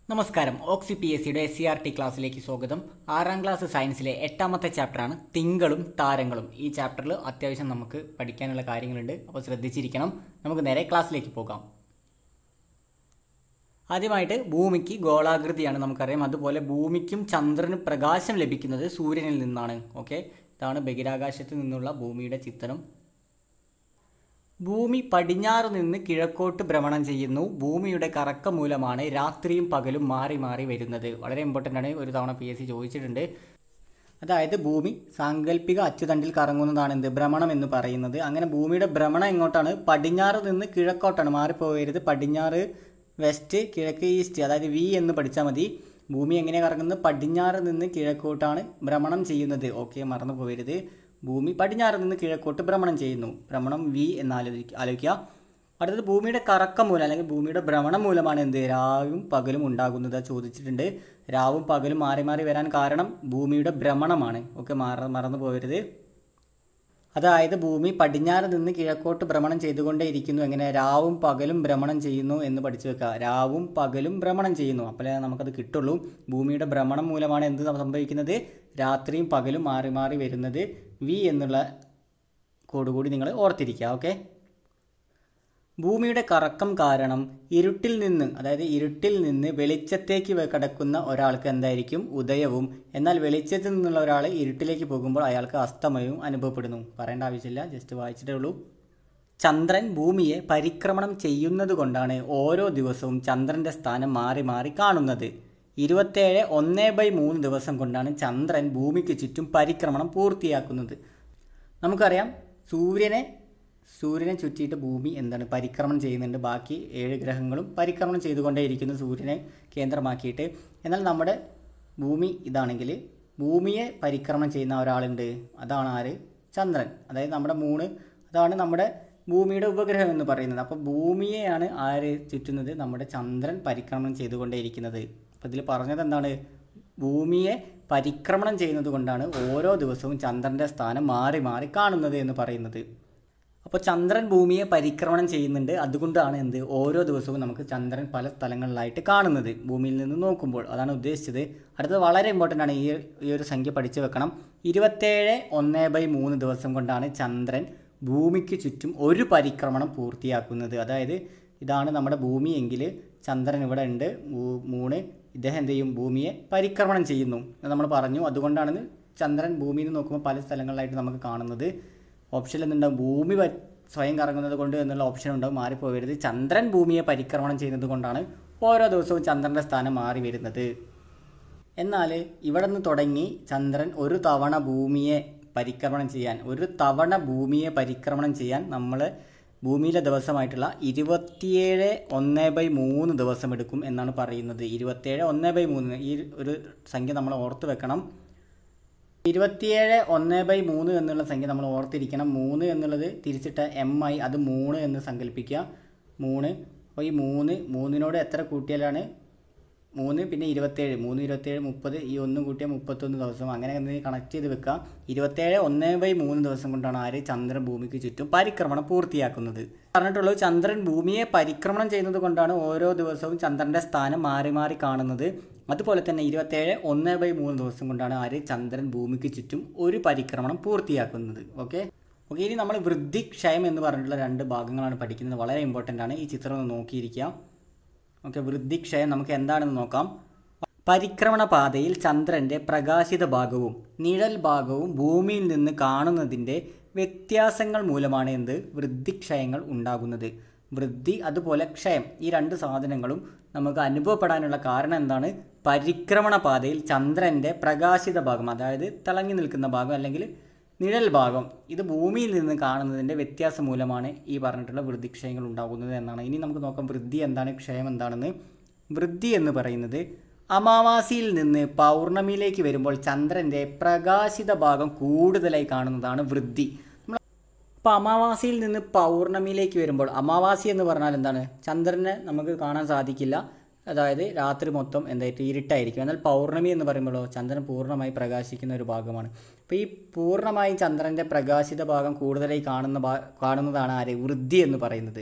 നമസ്കാരം ഓക്സി P S സിയുടെ എസ് സി ആർ ടി ക്ലാസ്സിലേക്ക് സ്വാഗതം ആറാം ക്ലാസ് സയൻസിലെ എട്ടാമത്തെ ചാപ്റ്ററാണ് തിങ്കളും താരങ്ങളും ഈ ചാപ്റ്ററിൽ അത്യാവശ്യം നമുക്ക് പഠിക്കാനുള്ള കാര്യങ്ങളുണ്ട് അപ്പോൾ ശ്രദ്ധിച്ചിരിക്കണം നമുക്ക് നേരെ ക്ലാസ്സിലേക്ക് പോകാം ആദ്യമായിട്ട് ഭൂമിക്ക് ഗോളാകൃതിയാണ് നമുക്കറിയാം അതുപോലെ ഭൂമിക്കും ചന്ദ്രനും പ്രകാശം ലഭിക്കുന്നത് സൂര്യനിൽ നിന്നാണ് ഓക്കെ ഇതാണ് ബഹിരാകാശത്ത് നിന്നുള്ള ഭൂമിയുടെ ചിത്രം ഭൂമി പടിഞ്ഞാറ് നിന്ന് കിഴക്കോട്ട് ഭ്രമണം ചെയ്യുന്നു ഭൂമിയുടെ കറക്കം മൂലമാണ് രാത്രിയും പകലും മാറി മാറി വരുന്നത് വളരെ ഇമ്പോർട്ടൻ്റ് ആണ് ഒരു തവണ പി എസ് സി ചോദിച്ചിട്ടുണ്ട് അതായത് ഭൂമി സാങ്കല്പിക അച്ചുതണ്ടിൽ കറങ്ങുന്നതാണ് എന്ത് ഭ്രമണം എന്ന് പറയുന്നത് അങ്ങനെ ഭൂമിയുടെ ഭ്രമണം എങ്ങോട്ടാണ് പടിഞ്ഞാറ് നിന്ന് കിഴക്കോട്ടാണ് മാറിപ്പോകരുത് പടിഞ്ഞാറ് വെസ്റ്റ് കിഴക്ക് ഈസ്റ്റ് അതായത് വി എന്ന് പഠിച്ചാൽ മതി ഭൂമി എങ്ങനെ കറങ്ങുന്നത് പടിഞ്ഞാറ് നിന്ന് കിഴക്കോട്ടാണ് ഭ്രമണം ചെയ്യുന്നത് ഓക്കെ മറന്നു പോകരുത് ഭൂമി പടിഞ്ഞാറ് നിന്ന് കിഴക്കോട്ട് ഭ്രമണം ചെയ്യുന്നു ഭ്രമണം വി എന്ന് ആലോചിക്കുക ആലോചിക്കുക അടുത്തത് ഭൂമിയുടെ കറക്കം മൂലം അല്ലെങ്കിൽ ഭൂമിയുടെ ഭ്രമണം മൂലമാണ് എന്ത് രാവും പകലും ഉണ്ടാകുന്നത് ചോദിച്ചിട്ടുണ്ട് രാവും പകലും മാറി മാറി വരാൻ കാരണം ഭൂമിയുടെ ഭ്രമണമാണ് ഒക്കെ മറ മറന്നു പോകരുത് അതായത് ഭൂമി പടിഞ്ഞാറ് നിന്ന് കിഴക്കോട്ട് ഭ്രമണം ചെയ്തുകൊണ്ടേയിരിക്കുന്നു എങ്ങനെ രാവും പകലും ഭ്രമണം ചെയ്യുന്നു എന്ന് പഠിച്ചു വെക്കുക രാവും പകലും ഭ്രമണം ചെയ്യുന്നു അപ്പോഴേ നമുക്കത് കിട്ടുള്ളൂ ഭൂമിയുടെ ഭ്രമണം മൂലമാണ് എന്ത് സംഭവിക്കുന്നത് രാത്രിയും പകലും മാറി മാറി വരുന്നത് വി എന്നുള്ള കോഡ് കൂടി നിങ്ങൾ ഓർത്തിരിക്കുക ഓക്കെ ഭൂമിയുടെ കറക്കം കാരണം ഇരുട്ടിൽ നിന്ന് അതായത് ഇരുട്ടിൽ നിന്ന് വെളിച്ചത്തേക്ക് കടക്കുന്ന ഒരാൾക്ക് എന്തായിരിക്കും ഉദയവും എന്നാൽ വെളിച്ചത്തിൽ നിന്നുള്ള ഒരാൾ ഇരുട്ടിലേക്ക് പോകുമ്പോൾ അയാൾക്ക് അസ്തമയവും അനുഭവപ്പെടുന്നു പറയേണ്ട ആവശ്യമില്ല ജസ്റ്റ് വായിച്ചിട്ടേ ഉള്ളൂ ചന്ദ്രൻ ഭൂമിയെ പരിക്രമണം ചെയ്യുന്നത് കൊണ്ടാണ് ഓരോ ദിവസവും ചന്ദ്രൻ്റെ സ്ഥാനം മാറി മാറി കാണുന്നത് ഇരുപത്തേഴ് ഒന്ന് ബൈ മൂന്ന് ദിവസം കൊണ്ടാണ് ചന്ദ്രൻ ഭൂമിക്ക് ചുറ്റും പരിക്രമണം പൂർത്തിയാക്കുന്നത് നമുക്കറിയാം സൂര്യനെ സൂര്യനെ ചുറ്റിയിട്ട് ഭൂമി എന്താണ് പരിക്രമണം ചെയ്യുന്നുണ്ട് ബാക്കി ഏഴ് ഗ്രഹങ്ങളും പരിക്രമണം ചെയ്തുകൊണ്ടേയിരിക്കുന്നു സൂര്യനെ കേന്ദ്രമാക്കിയിട്ട് എന്നാൽ നമ്മുടെ ഭൂമി ഇതാണെങ്കിൽ ഭൂമിയെ പരിക്രമണം ചെയ്യുന്ന ഒരാളുണ്ട് അതാണ് ആര് ചന്ദ്രൻ അതായത് നമ്മുടെ മൂണ് അതാണ് നമ്മുടെ ഭൂമിയുടെ ഉപഗ്രഹം എന്ന് പറയുന്നത് അപ്പോൾ ഭൂമിയെയാണ് ആര് ചുറ്റുന്നത് നമ്മുടെ ചന്ദ്രൻ പരിക്രമണം ചെയ്തുകൊണ്ടേയിരിക്കുന്നത് അപ്പോൾ ഇതിൽ പറഞ്ഞത് എന്താണ് ഭൂമിയെ പരിക്രമണം ചെയ്യുന്നത് കൊണ്ടാണ് ഓരോ ദിവസവും ചന്ദ്രൻ്റെ സ്ഥാനം മാറി മാറി കാണുന്നത് എന്ന് പറയുന്നത് അപ്പോൾ ചന്ദ്രൻ ഭൂമിയെ പരിക്രമണം ചെയ്യുന്നുണ്ട് അതുകൊണ്ടാണ് എന്ത് ഓരോ ദിവസവും നമുക്ക് ചന്ദ്രൻ പല സ്ഥലങ്ങളിലായിട്ട് കാണുന്നത് ഭൂമിയിൽ നിന്ന് നോക്കുമ്പോൾ അതാണ് ഉദ്ദേശിച്ചത് അടുത്തത് വളരെ ഇമ്പോർട്ടൻ്റ് ആണ് ഈ ഈ ഒരു സംഖ്യ പഠിച്ചു വെക്കണം ഇരുപത്തേഴ് ഒന്ന് ബൈ മൂന്ന് ദിവസം കൊണ്ടാണ് ചന്ദ്രൻ ഭൂമിക്ക് ചുറ്റും ഒരു പരിക്രമണം പൂർത്തിയാക്കുന്നത് അതായത് ഇതാണ് നമ്മുടെ ഭൂമി എങ്കിൽ ചന്ദ്രൻ ഇവിടെ ഉണ്ട് മൂണ് ഇദ്ദേഹം എന്ത് ചെയ്യും ഭൂമിയെ പരിക്രമണം ചെയ്യുന്നു നമ്മൾ പറഞ്ഞു അതുകൊണ്ടാണ് ചന്ദ്രൻ ഭൂമിയിൽ നിന്ന് നോക്കുമ്പോൾ പല സ്ഥലങ്ങളിലായിട്ട് നമുക്ക് കാണുന്നത് ഓപ്ഷനിൽ എന്തുണ്ടാവും ഭൂമി സ്വയം കറങ്ങുന്നത് കൊണ്ട് എന്നുള്ള ഓപ്ഷൻ ഉണ്ടാവും മാറിപ്പോകരുത് ചന്ദ്രൻ ഭൂമിയെ പരിക്രമണം ചെയ്യുന്നത് കൊണ്ടാണ് ഓരോ ദിവസവും ചന്ദ്രൻ്റെ സ്ഥാനം മാറി വരുന്നത് എന്നാൽ ഇവിടെ നിന്ന് തുടങ്ങി ചന്ദ്രൻ ഒരു തവണ ഭൂമിയെ പരിക്രമണം ചെയ്യാൻ ഒരു തവണ ഭൂമിയെ പരിക്രമണം ചെയ്യാൻ നമ്മൾ ഭൂമിയിലെ ദിവസമായിട്ടുള്ള ഇരുപത്തിയേഴ് ഒന്ന് ബൈ മൂന്ന് ദിവസം എടുക്കും എന്നാണ് പറയുന്നത് ഇരുപത്തിയേഴ് ഒന്ന് ബൈ മൂന്ന് ഈ ഒരു സംഖ്യ നമ്മൾ ഓർത്ത് വെക്കണം ഇരുപത്തിയേഴ് ഒന്ന് ബൈ മൂന്ന് എന്നുള്ള സംഖ്യ നമ്മൾ ഓർത്തിരിക്കണം മൂന്ന് എന്നുള്ളത് തിരിച്ചിട്ട് എം ആയി അത് മൂന്ന് എന്ന് സങ്കല്പിക്കുക മൂന്ന് അപ്പോൾ ഈ മൂന്ന് മൂന്നിനോട് എത്ര കൂട്ടിയാലാണ് മൂന്ന് പിന്നെ ഇരുപത്തേഴ് മൂന്ന് ഇരുപത്തേഴ് മുപ്പത് ഈ ഒന്ന് കൂട്ടിയാൽ മുപ്പത്തൊന്ന് ദിവസം അങ്ങനെ എന്തെങ്കിലും കണക്ട് ചെയ്ത് വെക്കുക ഇരുപത്തേഴ് ഒന്ന് ബൈ മൂന്ന് ദിവസം കൊണ്ടാണ് ആര് ചന്ദ്രൻ ഭൂമിക്ക് ചുറ്റും പരിക്രമണം പൂർത്തിയാക്കുന്നത് പറഞ്ഞിട്ടുള്ളത് ചന്ദ്രൻ ഭൂമിയെ പരിക്രമണം ചെയ്യുന്നത് കൊണ്ടാണ് ഓരോ ദിവസവും ചന്ദ്രൻ്റെ സ്ഥാനം മാറി മാറി കാണുന്നത് അതുപോലെ തന്നെ ഇരുപത്തേഴ് ഒന്ന് ബൈ മൂന്ന് ദിവസം കൊണ്ടാണ് ആര് ചന്ദ്രൻ ഭൂമിക്ക് ചുറ്റും ഒരു പരിക്രമണം പൂർത്തിയാക്കുന്നത് ഓക്കെ ഓക്കെ ഇനി നമ്മൾ വൃദ്ധി ക്ഷയം എന്ന് പറഞ്ഞിട്ടുള്ള രണ്ട് ഭാഗങ്ങളാണ് പഠിക്കുന്നത് വളരെ ഇമ്പോർട്ടൻ്റ് ആണ് ഈ ചിത്രം ഒന്ന് നോക്കിയിരിക്കുക ഓക്കെ വൃദ്ധിക്ഷയം നമുക്ക് എന്താണെന്ന് നോക്കാം പരിക്രമണ പാതയിൽ ചന്ദ്രൻ്റെ പ്രകാശിത ഭാഗവും നിഴൽ ഭാഗവും ഭൂമിയിൽ നിന്ന് കാണുന്നതിൻ്റെ വ്യത്യാസങ്ങൾ മൂലമാണ് എന്ത് വൃദ്ധിക്ഷയങ്ങൾ ഉണ്ടാകുന്നത് വൃദ്ധി അതുപോലെ ക്ഷയം ഈ രണ്ട് സാധനങ്ങളും നമുക്ക് അനുഭവപ്പെടാനുള്ള കാരണം എന്താണ് പരിക്രമണ പാതയിൽ ചന്ദ്രൻ്റെ പ്രകാശിത ഭാഗം അതായത് തിളങ്ങി നിൽക്കുന്ന ഭാഗം അല്ലെങ്കിൽ നിഴൽ ഭാഗം ഇത് ഭൂമിയിൽ നിന്ന് കാണുന്നതിൻ്റെ വ്യത്യാസം മൂലമാണ് ഈ പറഞ്ഞിട്ടുള്ള വൃദ്ധിക്ഷയങ്ങൾ ഉണ്ടാകുന്നത് എന്നാണ് ഇനി നമുക്ക് നോക്കാം വൃദ്ധി എന്താണ് ക്ഷയം എന്താണെന്ന് വൃദ്ധി എന്ന് പറയുന്നത് അമാവാസിയിൽ നിന്ന് പൗർണമിയിലേക്ക് വരുമ്പോൾ ചന്ദ്രൻ്റെ പ്രകാശിത ഭാഗം കൂടുതലായി കാണുന്നതാണ് വൃദ്ധി അപ്പോൾ അമാവാസിയിൽ നിന്ന് പൗർണമിയിലേക്ക് വരുമ്പോൾ അമാവാസി എന്ന് പറഞ്ഞാൽ എന്താണ് ചന്ദ്രനെ നമുക്ക് കാണാൻ സാധിക്കില്ല അതായത് രാത്രി മൊത്തം എന്തായിട്ട് ഇരുട്ടായിരിക്കും എന്നാൽ പൗർണമി എന്ന് പറയുമ്പോഴോ ചന്ദ്രൻ പൂർണ്ണമായി പ്രകാശിക്കുന്ന ഒരു ഭാഗമാണ് അപ്പോൾ ഈ പൂർണ്ണമായും ചന്ദ്രൻ്റെ പ്രകാശിത ഭാഗം കൂടുതലായി കാണുന്ന ഭാ കാണുന്നതാണ് ആര് വൃദ്ധി എന്ന് പറയുന്നത്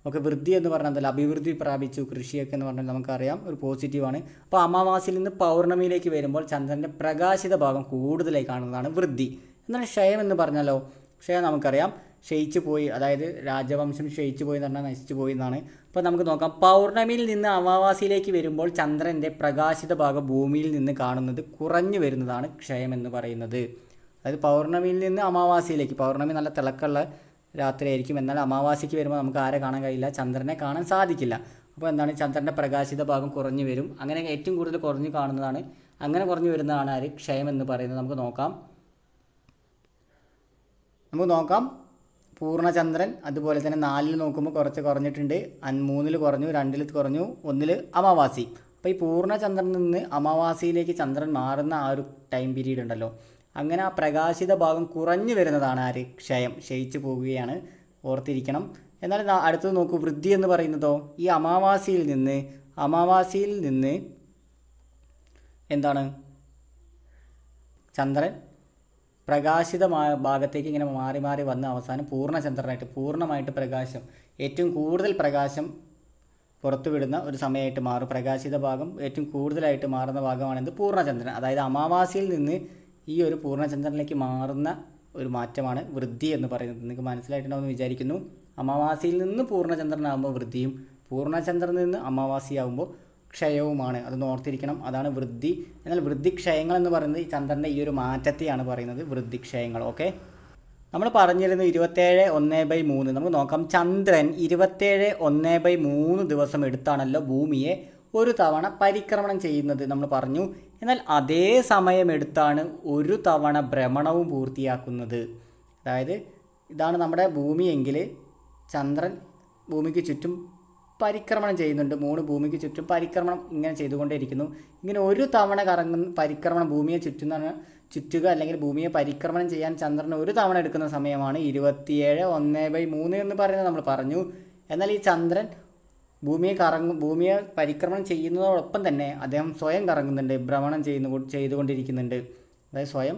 ഓക്കെ വൃദ്ധി എന്ന് പറഞ്ഞാൽ എന്തല്ല അഭിവൃദ്ധി പ്രാപിച്ചു കൃഷിയൊക്കെ എന്ന് പറഞ്ഞാൽ നമുക്കറിയാം ഒരു പോസിറ്റീവാണ് അപ്പോൾ അമാവാസിയിൽ നിന്ന് പൗർണമിയിലേക്ക് വരുമ്പോൾ ചന്ദ്രൻ്റെ പ്രകാശിത ഭാഗം കൂടുതലായി കാണുന്നതാണ് വൃദ്ധി എന്നാൽ ക്ഷയം എന്ന് പറഞ്ഞാലോ ക്ഷയം നമുക്കറിയാം ക്ഷയിച്ചു പോയി അതായത് രാജവംശം ക്ഷയിച്ചു പോയി എന്ന് പറഞ്ഞാൽ നശിച്ചു പോയി എന്നാണ് അപ്പോൾ നമുക്ക് നോക്കാം പൗർണമിയിൽ നിന്ന് അമാവാസിയിലേക്ക് വരുമ്പോൾ ചന്ദ്രൻ്റെ പ്രകാശിത ഭാഗം ഭൂമിയിൽ നിന്ന് കാണുന്നത് കുറഞ്ഞു വരുന്നതാണ് ക്ഷയം എന്ന് പറയുന്നത് അതായത് പൗർണമിയിൽ നിന്ന് അമാവാസിയിലേക്ക് പൗർണമി നല്ല തിളക്കമുള്ള രാത്രിയായിരിക്കും എന്നാൽ അമാവാസിക്ക് വരുമ്പോൾ നമുക്ക് ആരെ കാണാൻ കഴിയില്ല ചന്ദ്രനെ കാണാൻ സാധിക്കില്ല അപ്പോൾ എന്താണ് ചന്ദ്രൻ്റെ പ്രകാശിത ഭാഗം കുറഞ്ഞു വരും അങ്ങനെ ഏറ്റവും കൂടുതൽ കുറഞ്ഞു കാണുന്നതാണ് അങ്ങനെ കുറഞ്ഞു വരുന്നതാണ് ആര് ക്ഷയം എന്ന് പറയുന്നത് നമുക്ക് നോക്കാം നമുക്ക് നോക്കാം പൂർണ്ണചന്ദ്രൻ അതുപോലെ തന്നെ നാലിൽ നോക്കുമ്പോൾ കുറച്ച് കുറഞ്ഞിട്ടുണ്ട് അൻ മൂന്നിൽ കുറഞ്ഞു രണ്ടിൽ കുറഞ്ഞു ഒന്നിൽ അമാവാസി അപ്പോൾ ഈ പൂർണ്ണചന്ദ്രനിൽ നിന്ന് അമാവാസിയിലേക്ക് ചന്ദ്രൻ മാറുന്ന ആ ഒരു ടൈം പീരീഡ് ഉണ്ടല്ലോ അങ്ങനെ ആ പ്രകാശിത ഭാഗം കുറഞ്ഞു വരുന്നതാണ് ആര് ക്ഷയം ക്ഷയിച്ചു പോകുകയാണ് ഓർത്തിരിക്കണം എന്നാൽ ദാ അടുത്തത് നോക്കൂ വൃദ്ധി എന്ന് പറയുന്നതോ ഈ അമാവാസിയിൽ നിന്ന് അമാവാസിയിൽ നിന്ന് എന്താണ് ചന്ദ്രൻ പ്രകാശിതമായ ഭാഗത്തേക്ക് ഇങ്ങനെ മാറി മാറി വന്ന് അവസാനം പൂർണ്ണചന്ദ്രനായിട്ട് പൂർണ്ണമായിട്ട് പ്രകാശം ഏറ്റവും കൂടുതൽ പ്രകാശം പുറത്തു വിടുന്ന ഒരു സമയമായിട്ട് മാറും പ്രകാശിത ഭാഗം ഏറ്റവും കൂടുതലായിട്ട് മാറുന്ന ഭാഗമാണിത് പൂർണ്ണചന്ദ്രൻ അതായത് അമാവാസിയിൽ നിന്ന് ഈ ഒരു പൂർണ്ണചന്ദ്രനിലേക്ക് മാറുന്ന ഒരു മാറ്റമാണ് വൃദ്ധി എന്ന് പറയുന്നത് നിങ്ങൾക്ക് മനസ്സിലായിട്ടുണ്ടാവുമെന്ന് വിചാരിക്കുന്നു അമാവാസിയിൽ നിന്ന് പൂർണ്ണചന്ദ്രനാകുമ്പോൾ വൃദ്ധിയും പൂർണ്ണചന്ദ്രനിൽ നിന്ന് അമാവാസിയാകുമ്പോൾ ക്ഷയവുമാണ് അത് ഓർത്തിരിക്കണം അതാണ് വൃദ്ധി എന്നാൽ വൃദ്ധിക്ഷയങ്ങൾ എന്ന് പറയുന്നത് ഈ ചന്ദ്രൻ്റെ ഈ ഒരു മാറ്റത്തെയാണ് പറയുന്നത് വൃദ്ധിക്ഷയങ്ങൾ ഓക്കെ നമ്മൾ പറഞ്ഞിരുന്നു ഇരുപത്തേഴ് ഒന്ന് ബൈ മൂന്ന് നമുക്ക് നോക്കാം ചന്ദ്രൻ ഇരുപത്തേഴ് ഒന്ന് ബൈ മൂന്ന് ദിവസം എടുത്താണല്ലോ ഭൂമിയെ ഒരു തവണ പരിക്രമണം ചെയ്യുന്നത് നമ്മൾ പറഞ്ഞു എന്നാൽ അതേ സമയം എടുത്താണ് ഒരു തവണ ഭ്രമണവും പൂർത്തിയാക്കുന്നത് അതായത് ഇതാണ് നമ്മുടെ ഭൂമിയെങ്കിൽ ചന്ദ്രൻ ഭൂമിക്ക് ചുറ്റും പരിക്രമണം ചെയ്യുന്നുണ്ട് മൂന്ന് ഭൂമിക്ക് ചുറ്റും പരിക്രമണം ഇങ്ങനെ ചെയ്തുകൊണ്ടേയിരിക്കുന്നു ഇങ്ങനെ ഒരു തവണ കറങ്ങുന്ന പരിക്രമണം ഭൂമിയെ ചുറ്റുന്ന ചുറ്റുക അല്ലെങ്കിൽ ഭൂമിയെ പരിക്രമണം ചെയ്യാൻ ചന്ദ്രൻ ഒരു തവണ എടുക്കുന്ന സമയമാണ് ഇരുപത്തിയേഴ് ഒന്ന് ബൈ മൂന്ന് എന്ന് പറയുന്നത് നമ്മൾ പറഞ്ഞു എന്നാൽ ഈ ചന്ദ്രൻ ഭൂമിയെ കറങ്ങും ഭൂമിയെ പരിക്രമണം ചെയ്യുന്നതോടൊപ്പം തന്നെ അദ്ദേഹം സ്വയം കറങ്ങുന്നുണ്ട് ഭ്രമണം ചെയ്യുന്നു ചെയ്തുകൊണ്ടിരിക്കുന്നുണ്ട് അതായത് സ്വയം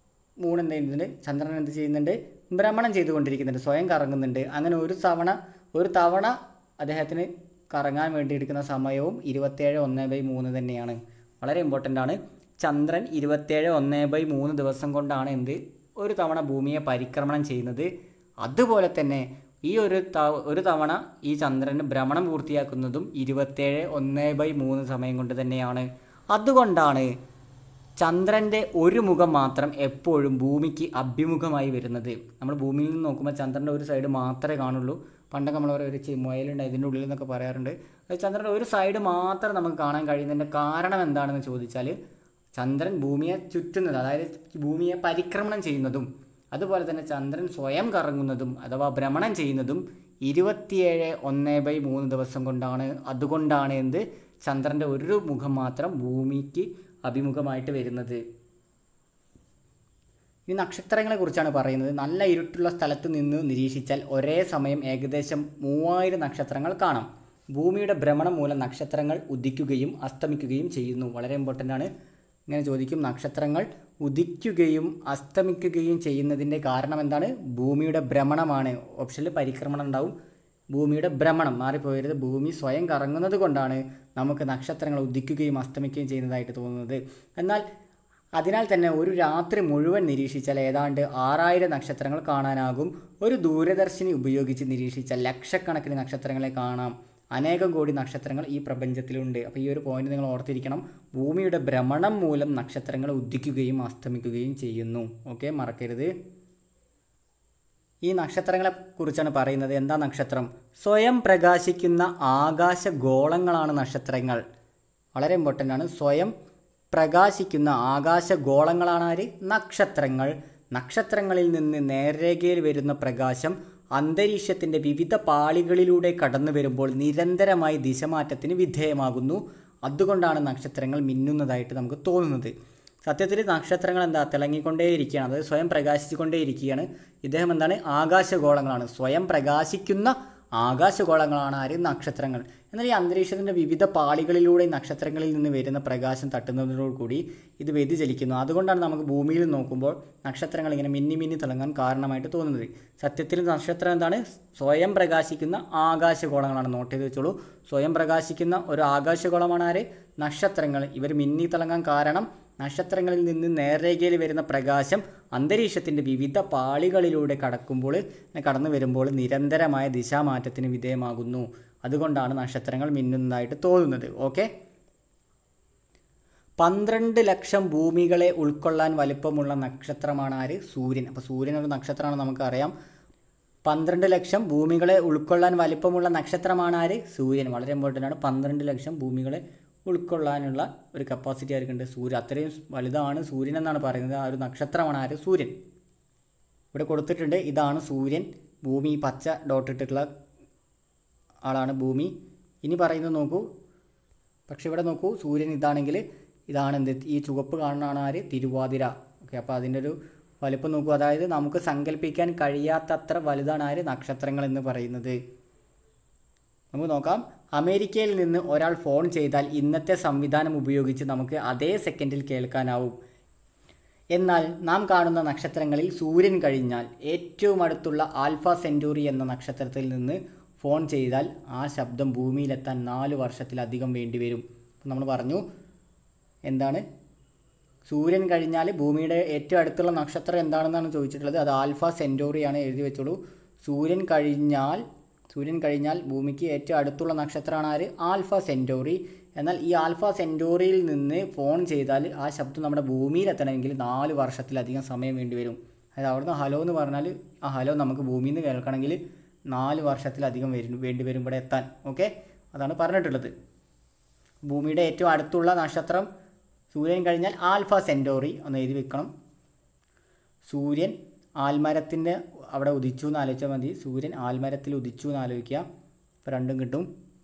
മൂൺ എന്ത് ചെയ്യുന്നുണ്ട് ചന്ദ്രൻ എന്ത് ചെയ്യുന്നുണ്ട് ഭ്രമണം ചെയ്തുകൊണ്ടിരിക്കുന്നുണ്ട് സ്വയം കറങ്ങുന്നുണ്ട് അങ്ങനെ ഒരു തവണ ഒരു തവണ അദ്ദേഹത്തിന് കറങ്ങാൻ വേണ്ടി എടുക്കുന്ന സമയവും ഇരുപത്തേഴ് ഒന്ന് ബൈ മൂന്ന് തന്നെയാണ് വളരെ ഇമ്പോർട്ടൻ്റ് ആണ് ചന്ദ്രൻ ഇരുപത്തേഴ് ഒന്ന് ബൈ മൂന്ന് ദിവസം കൊണ്ടാണ് എന്ത് ഒരു തവണ ഭൂമിയെ പരിക്രമണം ചെയ്യുന്നത് അതുപോലെ തന്നെ ഈ ഒരു ത ഒരു തവണ ഈ ചന്ദ്രന് ഭ്രമണം പൂർത്തിയാക്കുന്നതും ഇരുപത്തേഴ് ഒന്ന് ബൈ മൂന്ന് സമയം കൊണ്ട് തന്നെയാണ് അതുകൊണ്ടാണ് ചന്ദ്രൻ്റെ ഒരു മുഖം മാത്രം എപ്പോഴും ഭൂമിക്ക് അഭിമുഖമായി വരുന്നത് നമ്മൾ ഭൂമിയിൽ നിന്ന് നോക്കുമ്പോൾ ചന്ദ്രൻ്റെ ഒരു സൈഡ് മാത്രമേ കാണുള്ളൂ പണ്ടൊക്കെ നമ്മൾ ഒരു ചെ- മുയലുണ്ട് ഇതിൻ്റെ ഉള്ളിൽ എന്നൊക്കെ പറയാറുണ്ട് അത് ചന്ദ്രൻ്റെ ഒരു സൈഡ് മാത്രം നമുക്ക് കാണാൻ കഴിയുന്നതിൻ്റെ കാരണം എന്താണെന്ന് ചോദിച്ചാൽ ചന്ദ്രൻ ഭൂമിയെ ചുറ്റുന്നത് അതായത് ഭൂമിയെ പരിക്രമണം ചെയ്യുന്നതും അതുപോലെ തന്നെ ചന്ദ്രൻ സ്വയം കറങ്ങുന്നതും അഥവാ ഭ്രമണം ചെയ്യുന്നതും ഇരുപത്തിയേഴ് ഒന്ന് ബൈ മൂന്ന് ദിവസം കൊണ്ടാണ് അതുകൊണ്ടാണ് എന്ത് ചന്ദ്രൻ്റെ ഒരു മുഖം മാത്രം ഭൂമിക്ക് അഭിമുഖമായിട്ട് വരുന്നത് ഈ നക്ഷത്രങ്ങളെ കുറിച്ചാണ് പറയുന്നത് നല്ല ഇരുട്ടുള്ള സ്ഥലത്ത് നിന്ന് നിരീക്ഷിച്ചാൽ ഒരേ സമയം ഏകദേശം മൂവായിരം നക്ഷത്രങ്ങൾ കാണാം ഭൂമിയുടെ ഭ്രമണം മൂലം നക്ഷത്രങ്ങൾ ഉദിക്കുകയും അസ്തമിക്കുകയും ചെയ്യുന്നു വളരെ ഇമ്പോർട്ടൻ്റ് ആണ് ഇങ്ങനെ ചോദിക്കും നക്ഷത്രങ്ങൾ ഉദിക്കുകയും അസ്തമിക്കുകയും ചെയ്യുന്നതിൻ്റെ കാരണം എന്താണ് ഭൂമിയുടെ ഭ്രമണമാണ് ഓപ്ഷനിൽ പരിക്രമണം ഉണ്ടാവും ഭൂമിയുടെ ഭ്രമണം മാറിപ്പോയരുത് ഭൂമി സ്വയം കറങ്ങുന്നത് കൊണ്ടാണ് നമുക്ക് നക്ഷത്രങ്ങൾ ഉദിക്കുകയും അസ്തമിക്കുകയും ചെയ്യുന്നതായിട്ട് തോന്നുന്നത് എന്നാൽ അതിനാൽ തന്നെ ഒരു രാത്രി മുഴുവൻ നിരീക്ഷിച്ചാൽ ഏതാണ്ട് ആറായിരം നക്ഷത്രങ്ങൾ കാണാനാകും ഒരു ദൂരദർശിനി ഉപയോഗിച്ച് നിരീക്ഷിച്ചാൽ ലക്ഷക്കണക്കിന് നക്ഷത്രങ്ങളെ കാണാം അനേകം കോടി നക്ഷത്രങ്ങൾ ഈ പ്രപഞ്ചത്തിലുണ്ട് അപ്പോൾ ഈ ഒരു പോയിന്റ് നിങ്ങൾ ഓർത്തിരിക്കണം ഭൂമിയുടെ ഭ്രമണം മൂലം നക്ഷത്രങ്ങൾ ഉദിക്കുകയും അസ്തമിക്കുകയും ചെയ്യുന്നു ഓക്കെ മറക്കരുത് ഈ നക്ഷത്രങ്ങളെ കുറിച്ചാണ് പറയുന്നത് എന്താ നക്ഷത്രം സ്വയം പ്രകാശിക്കുന്ന ആകാശ ഗോളങ്ങളാണ് നക്ഷത്രങ്ങൾ വളരെ ഇമ്പോർട്ടൻ്റ് ആണ് സ്വയം പ്രകാശിക്കുന്ന ആകാശ ഗോളങ്ങളാണ് ആര് നക്ഷത്രങ്ങൾ നക്ഷത്രങ്ങളിൽ നിന്ന് നേർരേഖയിൽ വരുന്ന പ്രകാശം അന്തരീക്ഷത്തിൻ്റെ വിവിധ പാളികളിലൂടെ കടന്നു വരുമ്പോൾ നിരന്തരമായി ദിശമാറ്റത്തിന് വിധേയമാകുന്നു അതുകൊണ്ടാണ് നക്ഷത്രങ്ങൾ മിന്നുന്നതായിട്ട് നമുക്ക് തോന്നുന്നത് സത്യത്തിൽ നക്ഷത്രങ്ങൾ എന്താ തിളങ്ങിക്കൊണ്ടേയിരിക്കുകയാണ് അതായത് സ്വയം പ്രകാശിച്ചുകൊണ്ടേയിരിക്കുകയാണ് ഇദ്ദേഹം എന്താണ് ആകാശഗോളങ്ങളാണ് സ്വയം പ്രകാശിക്കുന്ന ആകാശഗോളങ്ങളാണ് ആര് നക്ഷത്രങ്ങൾ എന്നാൽ ഈ അന്തരീക്ഷത്തിൻ്റെ വിവിധ പാളികളിലൂടെ ഈ നക്ഷത്രങ്ങളിൽ നിന്ന് വരുന്ന പ്രകാശം തട്ടുന്നതോടുകൂടി ഇത് വ്യതിചലിക്കുന്നു അതുകൊണ്ടാണ് നമുക്ക് ഭൂമിയിൽ നോക്കുമ്പോൾ നക്ഷത്രങ്ങൾ ഇങ്ങനെ മിന്നി മിന്നി തിളങ്ങാൻ കാരണമായിട്ട് തോന്നുന്നത് സത്യത്തിൽ നക്ഷത്രം എന്താണ് സ്വയം പ്രകാശിക്കുന്ന ആകാശഗോളങ്ങളാണ് നോട്ട് ചെയ്ത് വെച്ചോളൂ സ്വയം പ്രകാശിക്കുന്ന ഒരു ആകാശഗോളമാണ് ആര് നക്ഷത്രങ്ങൾ ഇവർ മിന്നി തിളങ്ങാൻ കാരണം നക്ഷത്രങ്ങളിൽ നിന്ന് നേർരേഖയിൽ വരുന്ന പ്രകാശം അന്തരീക്ഷത്തിൻ്റെ വിവിധ പാളികളിലൂടെ കടക്കുമ്പോൾ കടന്നു വരുമ്പോൾ നിരന്തരമായ ദിശാമാറ്റത്തിന് വിധേയമാകുന്നു അതുകൊണ്ടാണ് നക്ഷത്രങ്ങൾ മിന്നുന്നതായിട്ട് തോന്നുന്നത് ഓക്കെ പന്ത്രണ്ട് ലക്ഷം ഭൂമികളെ ഉൾക്കൊള്ളാൻ വലിപ്പമുള്ള നക്ഷത്രമാണ് ആര് സൂര്യൻ അപ്പോൾ സൂര്യൻ ഒരു നക്ഷത്രമാണ് നമുക്കറിയാം പന്ത്രണ്ട് ലക്ഷം ഭൂമികളെ ഉൾക്കൊള്ളാൻ വലിപ്പമുള്ള നക്ഷത്രമാണ് ആര് സൂര്യൻ വളരെ ഇമ്പോർട്ടൻ്റ് ആണ് പന്ത്രണ്ട് ലക്ഷം ഭൂമികളെ ഉൾക്കൊള്ളാനുള്ള ഒരു കപ്പാസിറ്റി ആർക്കുണ്ട് സൂര്യൻ അത്രയും വലുതാണ് സൂര്യൻ എന്നാണ് പറയുന്നത് ആ ഒരു നക്ഷത്രമാണ് ആര് സൂര്യൻ ഇവിടെ കൊടുത്തിട്ടുണ്ട് ഇതാണ് സൂര്യൻ ഭൂമി പച്ച ഡോട്ട് ഇട്ടിട്ടുള്ള ആളാണ് ഭൂമി ഇനി പറയുന്നത് നോക്കൂ പക്ഷെ ഇവിടെ നോക്കൂ സൂര്യൻ ഇതാണെങ്കിൽ ഇതാണ് എന്ത് ഈ ചുവപ്പ് കാണുന്നതാണ് ആര് തിരുവാതിര ഓക്കെ അപ്പോൾ അതിൻ്റെ ഒരു വലിപ്പം നോക്കൂ അതായത് നമുക്ക് സങ്കല്പിക്കാൻ കഴിയാത്തത്ര വലുതാണ് ആര് നക്ഷത്രങ്ങൾ എന്ന് പറയുന്നത് നമുക്ക് നോക്കാം അമേരിക്കയിൽ നിന്ന് ഒരാൾ ഫോൺ ചെയ്താൽ ഇന്നത്തെ സംവിധാനം ഉപയോഗിച്ച് നമുക്ക് അതേ സെക്കൻഡിൽ കേൾക്കാനാവും എന്നാൽ നാം കാണുന്ന നക്ഷത്രങ്ങളിൽ സൂര്യൻ കഴിഞ്ഞാൽ ഏറ്റവും അടുത്തുള്ള ആൽഫ സെൻറ്റൂറി എന്ന നക്ഷത്രത്തിൽ നിന്ന് ഫോൺ ചെയ്താൽ ആ ശബ്ദം ഭൂമിയിലെത്താൻ നാല് വർഷത്തിലധികം വേണ്ടിവരും നമ്മൾ പറഞ്ഞു എന്താണ് സൂര്യൻ കഴിഞ്ഞാൽ ഭൂമിയുടെ ഏറ്റവും അടുത്തുള്ള നക്ഷത്രം എന്താണെന്നാണ് ചോദിച്ചിട്ടുള്ളത് അത് ആൽഫ സെൻറ്റോറിയാണ് എഴുതി വെച്ചോളൂ സൂര്യൻ കഴിഞ്ഞാൽ സൂര്യൻ കഴിഞ്ഞാൽ ഭൂമിക്ക് ഏറ്റവും അടുത്തുള്ള നക്ഷത്രമാണ് ആര് ആൽഫ സെൻറ്റോറി എന്നാൽ ഈ ആൽഫ സെൻറ്റോറിയിൽ നിന്ന് ഫോൺ ചെയ്താൽ ആ ശബ്ദം നമ്മുടെ ഭൂമിയിൽ എത്തണമെങ്കിൽ നാല് വർഷത്തിലധികം സമയം വേണ്ടി വരും അതായത് അവിടുന്ന് ഹലോ എന്ന് പറഞ്ഞാൽ ആ ഹലോ നമുക്ക് ഭൂമിയിൽ നിന്ന് കേൾക്കണമെങ്കിൽ നാല് വർഷത്തിലധികം വരും വേണ്ടി വരും ഇവിടെ എത്താൻ ഓക്കെ അതാണ് പറഞ്ഞിട്ടുള്ളത് ഭൂമിയുടെ ഏറ്റവും അടുത്തുള്ള നക്ഷത്രം സൂര്യൻ കഴിഞ്ഞാൽ ആൽഫ സെൻറ്റോറി ഒന്ന് എഴുതി വെക്കണം സൂര്യൻ ആൽമരത്തിൻ്റെ അവിടെ ഉദിച്ചു എന്ന് ആലോചിച്ചാൽ മതി സൂര്യൻ ആൽമരത്തിൽ ഉദിച്ചു എന്ന് ആലോചിക്കുക ഇപ്പോൾ രണ്ടും കിട്ടും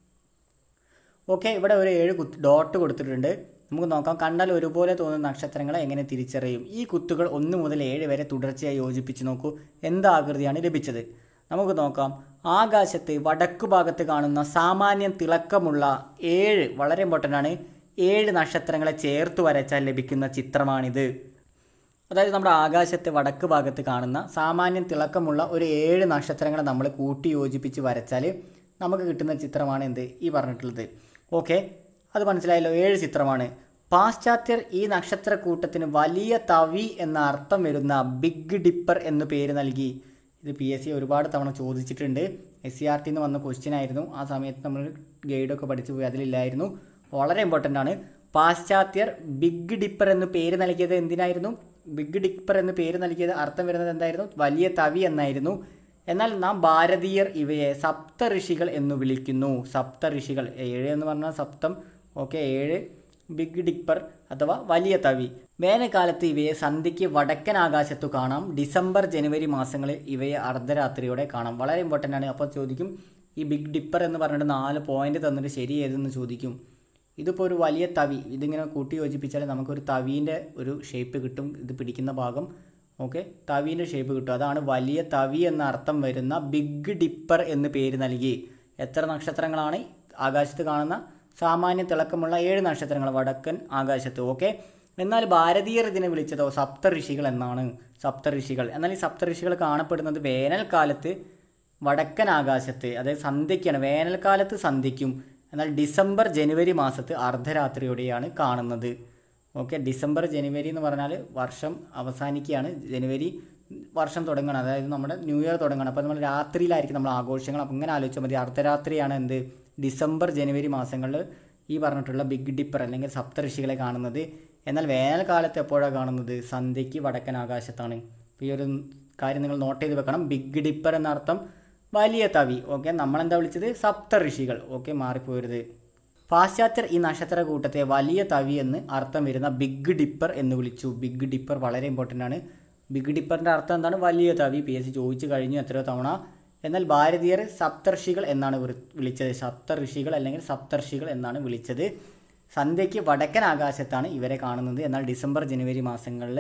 ഓക്കെ ഇവിടെ ഒരു ഏഴ് കുത്ത് ഡോട്ട് കൊടുത്തിട്ടുണ്ട് നമുക്ക് നോക്കാം കണ്ടാൽ ഒരുപോലെ തോന്നുന്ന നക്ഷത്രങ്ങളെ എങ്ങനെ തിരിച്ചറിയും ഈ കുത്തുകൾ ഒന്ന് മുതൽ ഏഴ് വരെ തുടർച്ചയായി യോജിപ്പിച്ച് നോക്കൂ എന്ത് ആകൃതിയാണ് ലഭിച്ചത് നമുക്ക് നോക്കാം ആകാശത്ത് വടക്കു ഭാഗത്ത് കാണുന്ന സാമാന്യം തിളക്കമുള്ള ഏഴ് വളരെ ഇമ്പോർട്ടൻ്റ് ആണ് ഏഴ് നക്ഷത്രങ്ങളെ ചേർത്ത് വരച്ചാൽ ലഭിക്കുന്ന ചിത്രമാണിത് അതായത് നമ്മുടെ ആകാശത്തെ വടക്ക് ഭാഗത്ത് കാണുന്ന സാമാന്യം തിളക്കമുള്ള ഒരു ഏഴ് നക്ഷത്രങ്ങളെ നമ്മൾ കൂട്ടി യോജിപ്പിച്ച് വരച്ചാൽ നമുക്ക് കിട്ടുന്ന ചിത്രമാണ് എന്ത് ഈ പറഞ്ഞിട്ടുള്ളത് ഓക്കെ അത് മനസ്സിലായല്ലോ ഏഴ് ചിത്രമാണ് പാശ്ചാത്യർ ഈ നക്ഷത്രക്കൂട്ടത്തിന് വലിയ തവി എന്ന അർത്ഥം വരുന്ന ബിഗ് ഡിപ്പർ എന്ന് പേര് നൽകി ഇത് പി എസ് സി ഒരുപാട് തവണ ചോദിച്ചിട്ടുണ്ട് എസ് സി ആർ ടിന്ന് വന്ന ക്വസ്റ്റ്യൻ ആയിരുന്നു ആ സമയത്ത് നമ്മൾ ഗൈഡൊക്കെ പഠിച്ചു പോയി അതിലില്ലായിരുന്നു വളരെ ഇമ്പോർട്ടൻ്റ് ആണ് പാശ്ചാത്യർ ബിഗ് ഡിപ്പർ എന്ന് പേര് നൽകിയത് എന്തിനായിരുന്നു ബിഗ് ഡിപ്പർ എന്ന് പേര് നൽകിയത് അർത്ഥം വരുന്നത് എന്തായിരുന്നു വലിയ തവി എന്നായിരുന്നു എന്നാൽ നാം ഭാരതീയർ ഇവയെ സപ്ത ഋഷികൾ എന്ന് വിളിക്കുന്നു സപ്ത ഋഷികൾ ഏഴ് എന്ന് പറഞ്ഞാൽ സപ്തം ഓക്കെ ഏഴ് ബിഗ് ഡിപ്പർ അഥവാ വലിയ തവി വേനൽക്കാലത്ത് ഇവയെ സന്ധ്യയ്ക്ക് വടക്കൻ ആകാശത്തു കാണാം ഡിസംബർ ജനുവരി മാസങ്ങളിൽ ഇവയെ അർദ്ധരാത്രിയോടെ കാണാം വളരെ ഇമ്പോർട്ടൻ്റ് ആണ് അപ്പോൾ ചോദിക്കും ഈ ബിഗ് ഡിപ്പർ എന്ന് പറഞ്ഞിട്ട് നാല് പോയിന്റ് തന്നിട്ട് ശരി ഏതെന്ന് ചോദിക്കും ഇതിപ്പോൾ ഒരു വലിയ തവി ഇതിങ്ങനെ കൂട്ടി യോജിപ്പിച്ചാൽ നമുക്കൊരു തവീൻ്റെ ഒരു ഷേപ്പ് കിട്ടും ഇത് പിടിക്കുന്ന ഭാഗം ഓക്കെ തവീൻ്റെ ഷേപ്പ് കിട്ടും അതാണ് വലിയ തവി എന്ന അർത്ഥം വരുന്ന ബിഗ് ഡിപ്പർ എന്ന് പേര് നൽകി എത്ര നക്ഷത്രങ്ങളാണ് ആകാശത്ത് കാണുന്ന സാമാന്യ തിളക്കമുള്ള ഏഴ് നക്ഷത്രങ്ങൾ വടക്കൻ ആകാശത്ത് ഓക്കെ എന്നാൽ ഭാരതീയർ ഇതിനെ വിളിച്ചതോ സപ്ത ഋഷികൾ എന്നാണ് സപ്ത ഋഷികൾ എന്നാൽ ഈ സപ്ത ഋഷികൾ കാണപ്പെടുന്നത് വേനൽക്കാലത്ത് വടക്കൻ ആകാശത്ത് അതായത് സന്ധ്യയ്ക്കാണ് വേനൽക്കാലത്ത് സന്ധ്യയ്ക്കും എന്നാൽ ഡിസംബർ ജനുവരി മാസത്ത് അർദ്ധരാത്രിയോടെയാണ് കാണുന്നത് ഓക്കെ ഡിസംബർ ജനുവരി എന്ന് പറഞ്ഞാൽ വർഷം അവസാനിക്കുകയാണ് ജനുവരി വർഷം തുടങ്ങണം അതായത് നമ്മുടെ ന്യൂ ഇയർ തുടങ്ങണം അപ്പോൾ നമ്മൾ രാത്രിയിലായിരിക്കും നമ്മൾ ആഘോഷങ്ങൾ അപ്പം ഇങ്ങനെ ആലോചിച്ചാൽ മതി അർദ്ധരാത്രിയാണ് എന്ത് ഡിസംബർ ജനുവരി മാസങ്ങളിൽ ഈ പറഞ്ഞിട്ടുള്ള ബിഗ് ഡിപ്പർ അല്ലെങ്കിൽ സപ്തഋഷികളെ കാണുന്നത് എന്നാൽ വേനൽക്കാലത്ത് എപ്പോഴാണ് കാണുന്നത് സന്ധ്യയ്ക്ക് വടക്കൻ ആകാശത്താണ് അപ്പോൾ ഈ ഒരു കാര്യം നിങ്ങൾ നോട്ട് ചെയ്ത് വെക്കണം ബിഗ് ഡിപ്പർ എന്ന അർത്ഥം വലിയ തവി ഓക്കെ നമ്മളെന്താ വിളിച്ചത് സപ്ത ഋഷികൾ ഓക്കെ മാറിപ്പോരുത് പാശ്ചാത്യർ ഈ നക്ഷത്ര കൂട്ടത്തെ വലിയ തവി എന്ന് അർത്ഥം വരുന്ന ബിഗ് ഡിപ്പർ എന്ന് വിളിച്ചു ബിഗ് ഡിപ്പർ വളരെ ഇമ്പോർട്ടൻ്റ് ആണ് ബിഗ് ഡിപ്പറിൻ്റെ അർത്ഥം എന്താണ് വലിയ തവി പി എസ് സി ചോദിച്ചു കഴിഞ്ഞു എത്രയോ തവണ എന്നാൽ ഭാരതീയർ സപ്തർഷികൾ എന്നാണ് വിളി- വിളിച്ചത് സപ്തഋഷികൾ അല്ലെങ്കിൽ സപ്തർഷികൾ എന്നാണ് വിളിച്ചത് സന്ധ്യയ്ക്ക് വടക്കൻ ആകാശത്താണ് ഇവരെ കാണുന്നത് എന്നാൽ ഡിസംബർ ജനുവരി മാസങ്ങളിൽ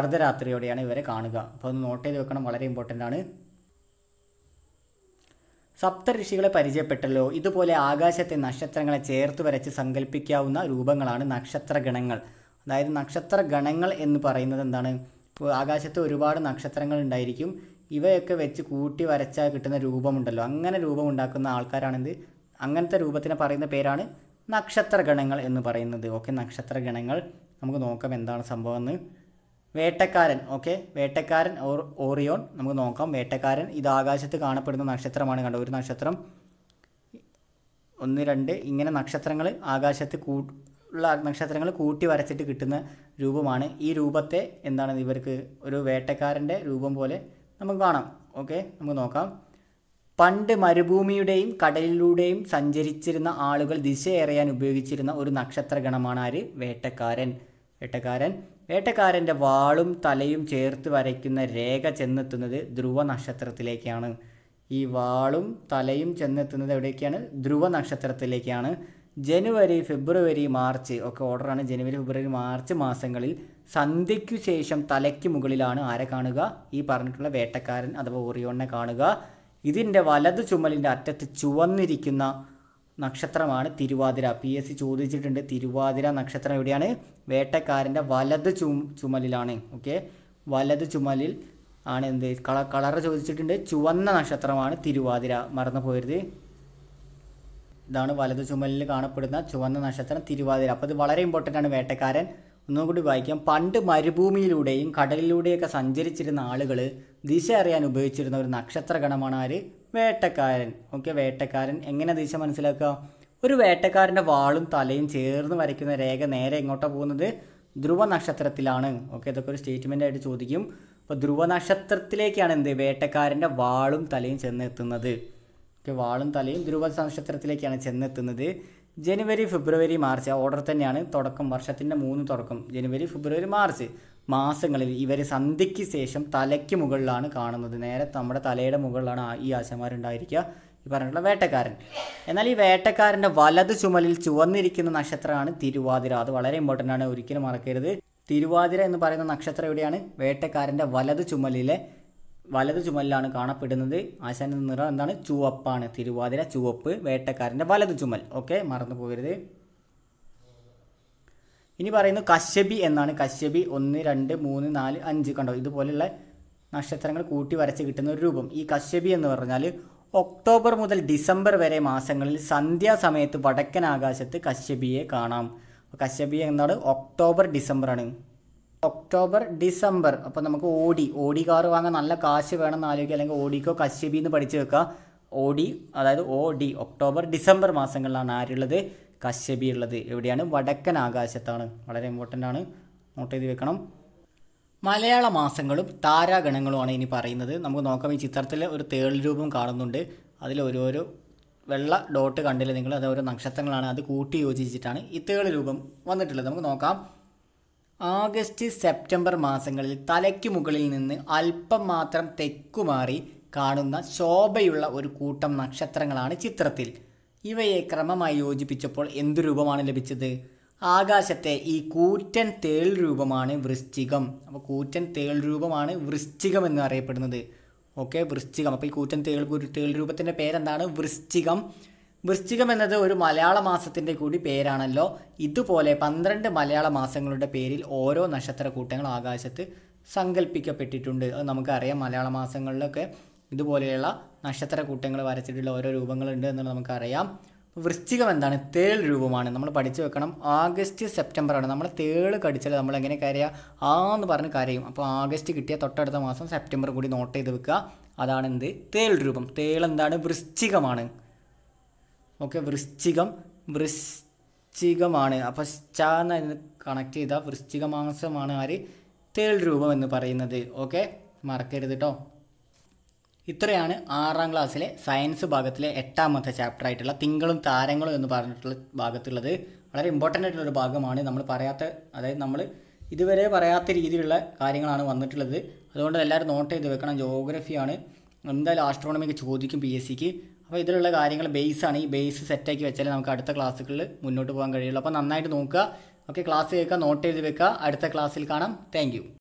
അർദ്ധരാത്രിയോടെയാണ് ഇവരെ കാണുക അപ്പോൾ ഒന്ന് നോട്ട് ചെയ്ത് വെക്കണം വളരെ ഇമ്പോർട്ടൻ്റ് ആണ് സപ്തഋഷികളെ പരിചയപ്പെട്ടല്ലോ ഇതുപോലെ ആകാശത്തെ നക്ഷത്രങ്ങളെ ചേർത്ത് വരച്ച് സങ്കല്പിക്കാവുന്ന രൂപങ്ങളാണ് നക്ഷത്രഗണങ്ങൾ അതായത് നക്ഷത്രഗണങ്ങൾ എന്ന് പറയുന്നത് എന്താണ് ഇപ്പോൾ ആകാശത്ത് ഒരുപാട് നക്ഷത്രങ്ങൾ ഉണ്ടായിരിക്കും ഇവയൊക്കെ വെച്ച് കൂട്ടി വരച്ചാൽ കിട്ടുന്ന രൂപമുണ്ടല്ലോ അങ്ങനെ രൂപം ഉണ്ടാക്കുന്ന ആൾക്കാരാണിത് അങ്ങനത്തെ രൂപത്തിനെ പറയുന്ന പേരാണ് നക്ഷത്രഗണങ്ങൾ എന്ന് പറയുന്നത് ഓക്കെ നക്ഷത്രഗണങ്ങൾ നമുക്ക് നോക്കാം എന്താണ് സംഭവം എന്ന് വേട്ടക്കാരൻ ഓക്കെ വേട്ടക്കാരൻ ഓർ ഓറിയോൺ നമുക്ക് നോക്കാം വേട്ടക്കാരൻ ഇത് ആകാശത്ത് കാണപ്പെടുന്ന നക്ഷത്രമാണ് കണ്ടോ ഒരു നക്ഷത്രം ഒന്ന് രണ്ട് ഇങ്ങനെ നക്ഷത്രങ്ങൾ ആകാശത്ത് കൂ ഉള്ള നക്ഷത്രങ്ങൾ കൂട്ടി വരച്ചിട്ട് കിട്ടുന്ന രൂപമാണ് ഈ രൂപത്തെ എന്താണ് ഇവർക്ക് ഒരു വേട്ടക്കാരൻ്റെ രൂപം പോലെ നമുക്ക് കാണാം ഓക്കെ നമുക്ക് നോക്കാം പണ്ട് മരുഭൂമിയുടെയും കടലിലൂടെയും സഞ്ചരിച്ചിരുന്ന ആളുകൾ ദിശയറിയാൻ ഉപയോഗിച്ചിരുന്ന ഒരു നക്ഷത്രഗണമാണ് ആര് വേട്ടക്കാരൻ വേട്ടക്കാരൻ വേട്ടക്കാരൻ്റെ വാളും തലയും ചേർത്ത് വരയ്ക്കുന്ന രേഖ ചെന്നെത്തുന്നത് ധ്രുവ നക്ഷത്രത്തിലേക്കാണ് ഈ വാളും തലയും ചെന്നെത്തുന്നത് എവിടേക്കാണ് ധ്രുവ നക്ഷത്രത്തിലേക്കാണ് ജനുവരി ഫെബ്രുവരി മാർച്ച് ഒക്കെ ഓർഡറാണ് ജനുവരി ഫെബ്രുവരി മാർച്ച് മാസങ്ങളിൽ സന്ധ്യയ്ക്കു ശേഷം തലയ്ക്ക് മുകളിലാണ് ആരെ കാണുക ഈ പറഞ്ഞിട്ടുള്ള വേട്ടക്കാരൻ അഥവാ ഓറിയോണിനെ കാണുക ഇതിൻ്റെ വലതു ചുമലിൻ്റെ അറ്റത്ത് ചുവന്നിരിക്കുന്ന നക്ഷത്രമാണ് തിരുവാതിര പി എസ് സി ചോദിച്ചിട്ടുണ്ട് തിരുവാതിര നക്ഷത്രം എവിടെയാണ് വേട്ടക്കാരൻ്റെ വലത് ചു ചുമലിലാണ് ഓക്കെ വലത് ചുമലിൽ ആണ് എന്ത് കള കളർ ചോദിച്ചിട്ടുണ്ട് ചുവന്ന നക്ഷത്രമാണ് തിരുവാതിര മറന്നു പോയത് ഇതാണ് വലതു ചുമലിൽ കാണപ്പെടുന്ന ചുവന്ന നക്ഷത്രം തിരുവാതിര അപ്പോൾ ഇത് വളരെ ഇമ്പോർട്ടൻ്റ് ആണ് വേട്ടക്കാരൻ ഒന്നും കൂടി വായിക്കാം പണ്ട് മരുഭൂമിയിലൂടെയും കടലിലൂടെയൊക്കെ സഞ്ചരിച്ചിരുന്ന ആളുകൾ ദിശ അറിയാൻ ഉപയോഗിച്ചിരുന്ന ഒരു നക്ഷത്രഗണമാണ് ആര് വേട്ടക്കാരൻ ഓക്കെ വേട്ടക്കാരൻ എങ്ങനെ ദിശ മനസ്സിലാക്കുക ഒരു വേട്ടക്കാരൻ്റെ വാളും തലയും ചേർന്ന് വരയ്ക്കുന്ന രേഖ നേരെ എങ്ങോട്ടാണ് പോകുന്നത് ധ്രുവ നക്ഷത്രത്തിലാണ് ഓക്കെ ഇതൊക്കെ ഒരു സ്റ്റേറ്റ്മെൻ്റ് ആയിട്ട് ചോദിക്കും അപ്പോൾ ധ്രുവ നക്ഷത്രത്തിലേക്കാണ് എന്ത് വേട്ടക്കാരൻ്റെ വാളും തലയും ചെന്നെത്തുന്നത് ഓക്കെ വാളും തലയും ധ്രുവ നക്ഷത്രത്തിലേക്കാണ് ചെന്നെത്തുന്നത് ജനുവരി ഫെബ്രുവരി മാർച്ച് ആ ഓർഡർ തന്നെയാണ് തുടക്കം വർഷത്തിൻ്റെ മൂന്ന് തുടക്കം ജനുവരി ഫെബ്രുവരി മാർച്ച് മാസങ്ങളിൽ ഇവർ സന്ധ്യയ്ക്ക് ശേഷം തലയ്ക്ക് മുകളിലാണ് കാണുന്നത് നേരെ നമ്മുടെ തലയുടെ മുകളിലാണ് ആ- ഈ ആശമാരുണ്ടായിരിക്കുക ഈ പറഞ്ഞിട്ടുള്ള വേട്ടക്കാരൻ എന്നാൽ ഈ വേട്ടക്കാരൻ്റെ വലത് ചുമലിൽ ചുവന്നിരിക്കുന്ന നക്ഷത്രമാണ് തിരുവാതിര അത് വളരെ ഇമ്പോർട്ടൻ്റ് ആണ് ഒരിക്കലും മറക്കരുത് തിരുവാതിര എന്ന് പറയുന്ന നക്ഷത്രം എവിടെയാണ് വേട്ടക്കാരൻ്റെ വലത് ചുമലിലെ വലത് ചുമലിലാണ് കാണപ്പെടുന്നത് ആശാന്റെ നിറം എന്താണ് ചുവപ്പാണ് തിരുവാതിര ചുവപ്പ് വേട്ടക്കാരൻ്റെ വലത് ചുമൽ ഓക്കെ മറന്നു പോകരുത് ഇനി പറയുന്നു കശ്യപി എന്നാണ് കശ്യപി ഒന്ന് രണ്ട് മൂന്ന് നാല് അഞ്ച് കണ്ടോ ഇതുപോലെയുള്ള നക്ഷത്രങ്ങൾ കൂട്ടി വരച്ച് കിട്ടുന്ന ഒരു രൂപം ഈ കശ്യപി എന്ന് പറഞ്ഞാൽ ഒക്ടോബർ മുതൽ ഡിസംബർ വരെ മാസങ്ങളിൽ സന്ധ്യാസമയത്ത് വടക്കൻ ആകാശത്ത് കശ്യപിയെ കാണാം കശ്യപി എന്നാണ് ഒക്ടോബർ ഡിസംബർ ആണ് ഒക്ടോബർ ഡിസംബർ അപ്പോൾ നമുക്ക് ഓടി ഓടി കാർ വാങ്ങാൻ നല്ല കാശ് വേണമെന്ന് ആലോചിക്കുക അല്ലെങ്കിൽ ഓടിക്കോ കശ്യപി എന്ന് പഠിച്ചു വെക്കുക ഓടി അതായത് ഓ ഡി ഒക്ടോബർ ഡിസംബർ മാസങ്ങളിലാണ് ആരുള്ളത് കശ്യപി ഉള്ളത് എവിടെയാണ് വടക്കൻ ആകാശത്താണ് വളരെ ഇമ്പോർട്ടൻ്റ് ആണ് നോട്ട് ചെയ്ത് വെക്കണം മലയാള മാസങ്ങളും താരാഗണങ്ങളുമാണ് ഇനി പറയുന്നത് നമുക്ക് നോക്കാം ഈ ചിത്രത്തിൽ ഒരു തേൾ രൂപം കാണുന്നുണ്ട് അതിൽ ഓരോരോ വെള്ള ഡോട്ട് കണ്ടില്ല നിങ്ങൾ അത് ഓരോ നക്ഷത്രങ്ങളാണ് അത് കൂട്ടി യോജിച്ചിട്ടാണ് ഈ തേൾ രൂപം വന്നിട്ടുള്ളത് നമുക്ക് നോക്കാം ആഗസ്റ്റ് സെപ്റ്റംബർ മാസങ്ങളിൽ തലയ്ക്ക് മുകളിൽ നിന്ന് അല്പം മാത്രം തെക്കുമാറി കാണുന്ന ശോഭയുള്ള ഒരു കൂട്ടം നക്ഷത്രങ്ങളാണ് ചിത്രത്തിൽ ഇവയെ ക്രമമായി യോജിപ്പിച്ചപ്പോൾ എന്തു രൂപമാണ് ലഭിച്ചത് ആകാശത്തെ ഈ കൂറ്റൻ തേൾ രൂപമാണ് വൃശ്ചികം അപ്പോൾ കൂറ്റൻ തേൾ രൂപമാണ് വൃശ്ചികം എന്ന് അറിയപ്പെടുന്നത് ഓക്കെ വൃശ്ചികം അപ്പോൾ ഈ കൂറ്റൻ തേൾ ഒരു തേൾ രൂപത്തിൻ്റെ പേരെന്താണ് വൃശ്ചികം വൃശ്ചികം എന്നത് ഒരു മലയാള മാസത്തിൻ്റെ കൂടി പേരാണല്ലോ ഇതുപോലെ പന്ത്രണ്ട് മലയാള മാസങ്ങളുടെ പേരിൽ ഓരോ നക്ഷത്ര കൂട്ടങ്ങൾ ആകാശത്ത് സങ്കല്പിക്കപ്പെട്ടിട്ടുണ്ട് അത് നമുക്കറിയാം മലയാള മാസങ്ങളിലൊക്കെ ഇതുപോലെയുള്ള നക്ഷത്ര കൂട്ടങ്ങൾ വരച്ചിട്ടുള്ള ഓരോ രൂപങ്ങളുണ്ട് എന്നുള്ളത് നമുക്കറിയാം വൃശ്ചികം എന്താണ് തേൾ രൂപമാണ് നമ്മൾ പഠിച്ചു വെക്കണം ആഗസ്റ്റ് സെപ്റ്റംബർ ആണ് നമ്മൾ തേൾ കടിച്ചാൽ നമ്മൾ എങ്ങനെ കരയുക ആ എന്ന് പറഞ്ഞ് കരയും അപ്പോൾ ആഗസ്റ്റ് കിട്ടിയ തൊട്ടടുത്ത മാസം സെപ്റ്റംബർ കൂടി നോട്ട് ചെയ്ത് വെക്കുക അതാണ് എന്ത് തേൾ രൂപം തേൾ എന്താണ് വൃശ്ചികമാണ് ഓക്കെ വൃശ്ചികം വൃശ്ചികമാണ് അപ്പോൾ ച എന്ന് കണക്ട് ചെയ്ത വൃശ്ചിക മാസമാണ് ആര് തേൾ രൂപം എന്ന് പറയുന്നത് ഓക്കെ മറക്കരുത് കേട്ടോ ഇത്രയാണ് ആറാം ക്ലാസ്സിലെ സയൻസ് ഭാഗത്തിലെ എട്ടാമത്തെ ചാപ്റ്റർ ആയിട്ടുള്ള തിങ്കളും താരങ്ങളും എന്ന് പറഞ്ഞിട്ടുള്ള ഭാഗത്തുള്ളത് വളരെ ഇമ്പോർട്ടൻ്റ് ആയിട്ടുള്ള ഒരു ഭാഗമാണ് നമ്മൾ പറയാത്ത അതായത് നമ്മൾ ഇതുവരെ പറയാത്ത രീതിയിലുള്ള കാര്യങ്ങളാണ് വന്നിട്ടുള്ളത് അതുകൊണ്ട് എല്ലാവരും നോട്ട് ചെയ്ത് വെക്കണം ജോഗ്രഫിയാണ് എന്തായാലും ആസ്ട്രോണമിക്ക് ചോദിക്കും പി എസ് സിക്ക് അപ്പോൾ ഇതിലുള്ള കാര്യങ്ങൾ ബേസ് ആണ് ഈ ബേസ് സെറ്റാക്കി വെച്ചാലേ നമുക്ക് അടുത്ത ക്ലാസ്സുകളിൽ മുന്നോട്ട് പോകാൻ കഴിയുള്ളൂ അപ്പോൾ നന്നായിട്ട് നോക്കുക ഓക്കെ ക്ലാസ് കേൾക്കുക നോട്ട് ചെയ്ത് വെക്കുക അടുത്ത ക്ലാസ്സിൽ കാണാം താങ്ക്